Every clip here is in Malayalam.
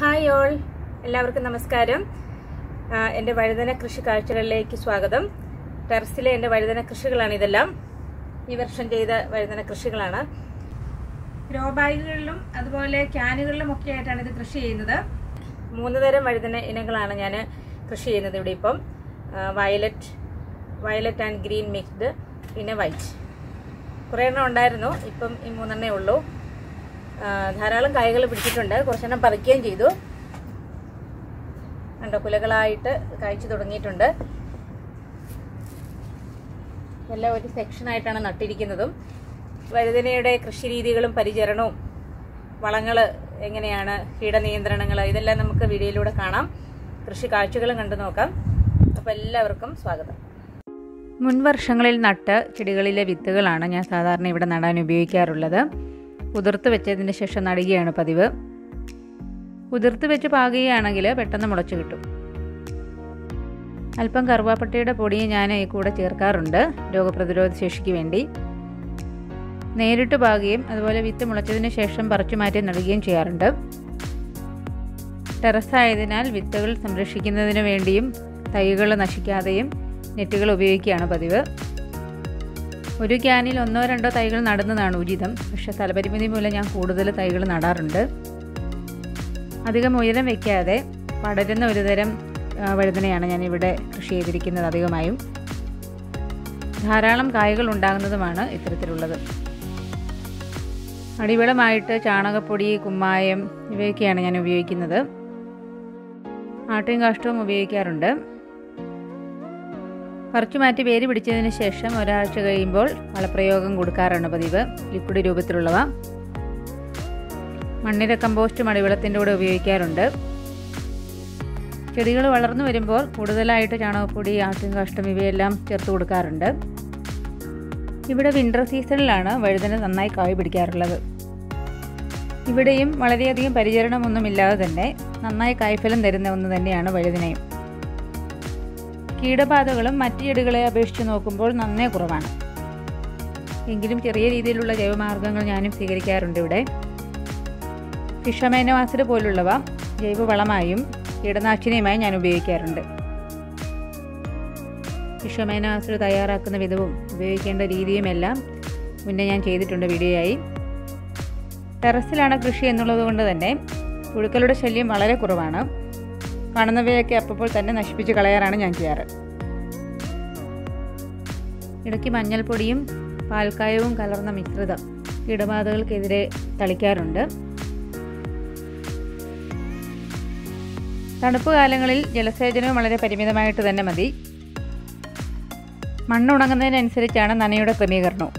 ഹായ് ഓൾ എല്ലാവർക്കും നമസ്കാരം ആ, എൻ്റെ വഴുതന കൃഷി കാഴ്ചകളിലേക്ക് സ്വാഗതം ടെറസിലെ എൻ്റെ വഴുതന കൃഷികളാണ് ഇതെല്ലാം ഈ വർഷം ചെയ്ത വഴുതന കൃഷികളാണ് ഗ്രോ ബാഗുകളിലും അതുപോലെ ക്യാനുകളിലും ഒക്കെ ആയിട്ടാണ് ഇത് കൃഷി ചെയ്യുന്നത് മൂന്ന് തരം വഴുതന ഇനങ്ങളാണ് ഞാൻ കൃഷി ചെയ്യുന്നത് ഇവിടെ ഇപ്പം violet violet and green mixed പിന്നെ വൈറ്റ് കുറേ എണ്ണം ഉണ്ടായിരുന്നു ഇപ്പം ഈ മൂന്നെണ്ണേ ഉള്ളൂ ആ, ധാരാളം കായകൾ പിടിച്ചിട്ടുണ്ട് കുറച്ചെണ്ണം പറിക്കുകയും ചെയ്തു കണ്ടോ കുലകളായിട്ട് കായ്ച്ചു തുടങ്ങിയിട്ടുണ്ട് എല്ലാം ഒരു സെക്ഷനായിട്ടാണ് നട്ടിരിക്കുന്നതും വഴുതനയുടെ കൃഷി രീതികളും പരിചരണവും വളങ്ങൾ എങ്ങനെയാണ് കീടനിയന്ത്രണങ്ങൾ ഇതെല്ലാം നമുക്ക് വീഡിയോയിലൂടെ കാണാം കൃഷി കാഴ്ചകളും കണ്ടു നോക്കാം അപ്പോൾ എല്ലാവർക്കും സ്വാഗതം മുൻ വർഷങ്ങളിൽ നട്ട് ചെടികളിലെ വിത്തുകളാണ് ഞാൻ സാധാരണ ഇവിടെ നടാൻ ഉപയോഗിക്കാറുള്ളത് കുതിർത്ത് വെച്ചതിന് ശേഷം നടുകയാണ് പതിവ് കുതിർത്ത് വെച്ച് പാകുകയാണെങ്കിൽ പെട്ടെന്ന് മുളച്ച് കിട്ടും അല്പം കറുവാപ്പട്ടയുടെ പൊടി ഞാൻ ഈ കൂടെ ചേർക്കാറുണ്ട് രോഗപ്രതിരോധ ശേഷിക്ക് വേണ്ടി നേരിട്ട് പാകുകയും അതുപോലെ വിത്ത് മുളച്ചതിന് ശേഷം പറിച്ചു മാറ്റി നടുകയും ചെയ്യാറുണ്ട് ടെറസ് ആയതിനാൽ വിത്തുകൾ സംരക്ഷിക്കുന്നതിന് വേണ്ടിയും തൈകൾ നശിക്കാതെയും നെറ്റുകൾ ഉപയോഗിക്കുകയാണ് പതിവ് ഒരു ക്യാനിൽ ഒന്നോ രണ്ടോ തൈകൾ നടുന്നതാണ് ഉചിതം പക്ഷേ സ്ഥലപരിമിതി മൂലം ഞാൻ കൂടുതൽ തൈകൾ നടാറുണ്ട് അധികം ഉയരം വയ്ക്കാതെ പടരുന്ന ഒരു തരം ആ, വഴുതനയാണ് ഞാൻ ഇവിടെ കൃഷി ചെയ്തിരിക്കുന്നത് അധികമായും ധാരാളം കായകൾ ഉണ്ടാകുന്നതുമാണ് ഇത്തരത്തിലുള്ളത് അടിവളമായിട്ട് ചാണകപ്പൊടി കുമ്മായം ഇവയൊക്കെയാണ് ഞാൻ ഉപയോഗിക്കുന്നത് ആട്ടിൻ കാഷ്ടവും ഉപയോഗിക്കാറുണ്ട് പറിച്ചു മാറ്റി വേര് പിടിച്ചതിന് ശേഷം ഒരാഴ്ച കഴിയുമ്പോൾ വളപ്രയോഗം കൊടുക്കാറാണ് പതിവ് ലിക്വിഡ് രൂപത്തിലുള്ളവ മണ്ണിര കമ്പോസ്റ്റ് മടിവെള്ളത്തിൻ്റെ കൂടെ ഉപയോഗിക്കാറുണ്ട് ചെടികൾ വളർന്നു വരുമ്പോൾ കൂടുതലായിട്ട് ചാണകപ്പൊടി ആട്ടിൻ കാഷ്ടം ഇവയെല്ലാം ചേർത്ത് കൊടുക്കാറുണ്ട് ഇവിടെ വിൻ്റർ സീസണിലാണ് വഴുതന നന്നായി കായ് പിടിക്കാറുള്ളത് ഇവിടെയും വളരെയധികം പരിചരണമൊന്നുമില്ലാതെ തന്നെ നന്നായി കായ്ഫലം തരുന്ന ഒന്ന് തന്നെയാണ് വഴുതനയും കീടബാധകളും മറ്റു ചെടികളെ അപേക്ഷിച്ച് നോക്കുമ്പോൾ നന്നേ കുറവാണ് എങ്കിലും ചെറിയ രീതിയിലുള്ള ജൈവമാർഗ്ഗങ്ങൾ ഞാനും സ്വീകരിക്കാറുണ്ട് ഇവിടെ ഫിഷമൈനോ ആസിഡ് പോലുള്ളവ ജൈവവളമായും കീടനാശിനിയുമായി ഞാൻ ഉപയോഗിക്കാറുണ്ട് ഫിഷമൈനോ ആസിഡ് തയ്യാറാക്കുന്ന വിധവും ഉപയോഗിക്കേണ്ട രീതിയുമെല്ലാം മുന്നേ ഞാൻ ചെയ്തിട്ടുണ്ട് വീഡിയോയായി ടെറസിലാണ് കൃഷി എന്നുള്ളത് കൊണ്ട് തന്നെ പുഴുക്കളുടെ ശല്യം വളരെ കുറവാണ് കാണുന്നവയൊക്കെ അപ്പോൾ തന്നെ നശിപ്പിച്ച് കളയാറാണ് ഞാൻ ചെയ്യാറ് ഇടയ്ക്ക് മഞ്ഞൾപ്പൊടിയും പാൽക്കായവും കലർന്ന മിശ്രിതം കീടബാധകൾക്കെതിരെ തളിക്കാറുണ്ട് തണുപ്പ് കാലങ്ങളിൽ ജലസേചനവും വളരെ പരിമിതമായിട്ട് തന്നെ മതി മണ്ണ് ഉണങ്ങുന്നതിനനുസരിച്ചാണ് നനയുടെ ക്രമീകരണവും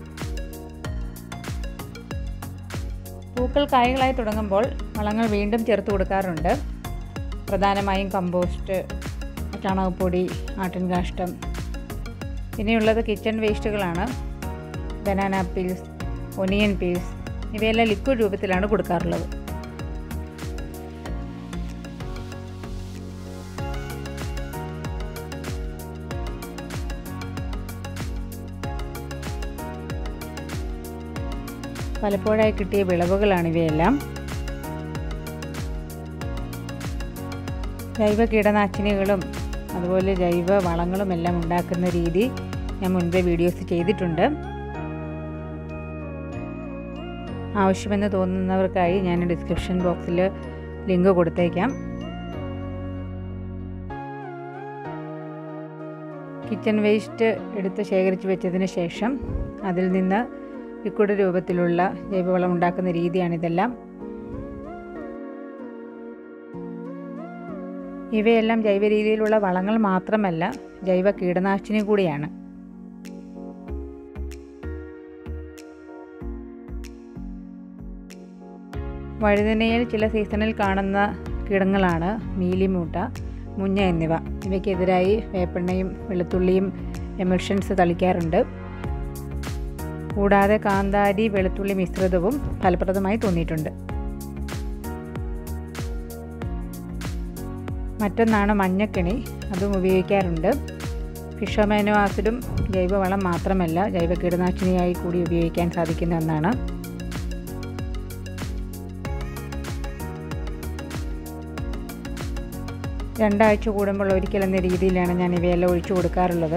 പൂക്കൾ കായകളായി തുടങ്ങുമ്പോൾ വളങ്ങൾ വീണ്ടും ചേർത്ത് കൊടുക്കാറുണ്ട് പ്രധാനമായും കമ്പോസ്റ്റ് ചാണകപ്പൊടി ആട്ടിൻ കാഷ്ടം പിന്നെയുള്ളത് കിച്ചൺ വേസ്റ്റുകളാണ് ബനാന പീൽസ് ഒനിയൻ പീൽസ് ഇവയെല്ലാം ലിക്വിഡ് രൂപത്തിലാണ് കൊടുക്കാറുള്ളത് പലപ്പോഴായി കിട്ടിയ വിളവുകളാണ് ഇവയെല്ലാം ജൈവ കീടനാശിനികളും അതുപോലെ ജൈവ വളങ്ങളും എല്ലാം ഉണ്ടാക്കുന്ന രീതി ഞാൻ മുൻപേ വീഡിയോസ് ചെയ്തിട്ടുണ്ട് ആവശ്യമെന്ന് തോന്നുന്നവർക്കായി ഞാൻ ഡിസ്ക്രിപ്ഷൻ ബോക്സിൽ ലിങ്ക് കൊടുത്തേക്കാം കിച്ചൺ വേസ്റ്റ് എടുത്ത് ശേഖരിച്ച് വെച്ചതിന് ശേഷം അതിൽ നിന്ന് ലിക്വിഡ് രൂപത്തിലുള്ള ജൈവവളം ഉണ്ടാക്കുന്ന രീതിയാണിതെല്ലാം ഇവയെല്ലാം ജൈവ രീതിയിലുള്ള വളങ്ങൾ മാത്രമല്ല ജൈവ കീടനാശിനി കൂടിയാണ് വഴുതനയിൽ ചില സീസണിൽ കാണുന്ന കീടങ്ങളാണ് മീലിമൂട്ട മുഞ്ഞ എന്നിവ ഇവയ്ക്കെതിരായി വേപ്പെണ്ണയും വെളുത്തുള്ളിയും എമിഷൻസ് തളിക്കാറുണ്ട് കൂടാതെ കാന്താരി വെളുത്തുള്ളി മിശ്രിതവും ഫലപ്രദമായി തോന്നിയിട്ടുണ്ട് മറ്റൊന്നാണ് മഞ്ഞക്കിണി അതും ഉപയോഗിക്കാറുണ്ട് ഫിഷോമൈനോ ആസിഡും ജൈവവളം മാത്രമല്ല ജൈവ കീടനാശിനിയായി കൂടി ഉപയോഗിക്കാൻ സാധിക്കുന്ന ഒന്നാണ് രണ്ടാഴ്ച കൂടുമ്പോൾ ഒരിക്കലെന്ന രീതിയിലാണ് ഞാൻ ഇവയെല്ലാം ഒഴിച്ചു കൊടുക്കാറുള്ളത്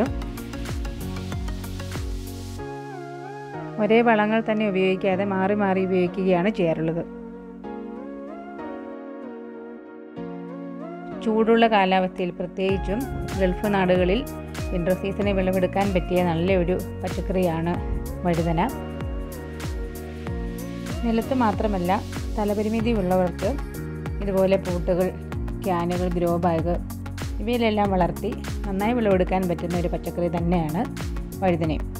ഒരേ വളങ്ങൾ തന്നെ ഉപയോഗിക്കാതെ മാറി മാറി ഉപയോഗിക്കുകയാണ് ചെയ്യാറുള്ളത് ചൂടുള്ള കാലാവസ്ഥയിൽ പ്രത്യേകിച്ചും ഗൾഫ് നാടുകളിൽ വിൻ്റർ സീസണിൽ വിളവെടുക്കാൻ പറ്റിയ നല്ലൊരു പച്ചക്കറിയാണ് വഴുതന നിലത്ത് മാത്രമല്ല സ്ഥലപരിമിതി ഉള്ളവർക്ക് ഇതുപോലെ പൂട്ടുകൾ ക്യാനുകൾ ഗ്രോ ബാഗ് ഇവയിലെല്ലാം വളർത്തി നന്നായി വിളവെടുക്കാൻ പറ്റുന്ന ഒരു പച്ചക്കറി തന്നെയാണ് വഴുതനയും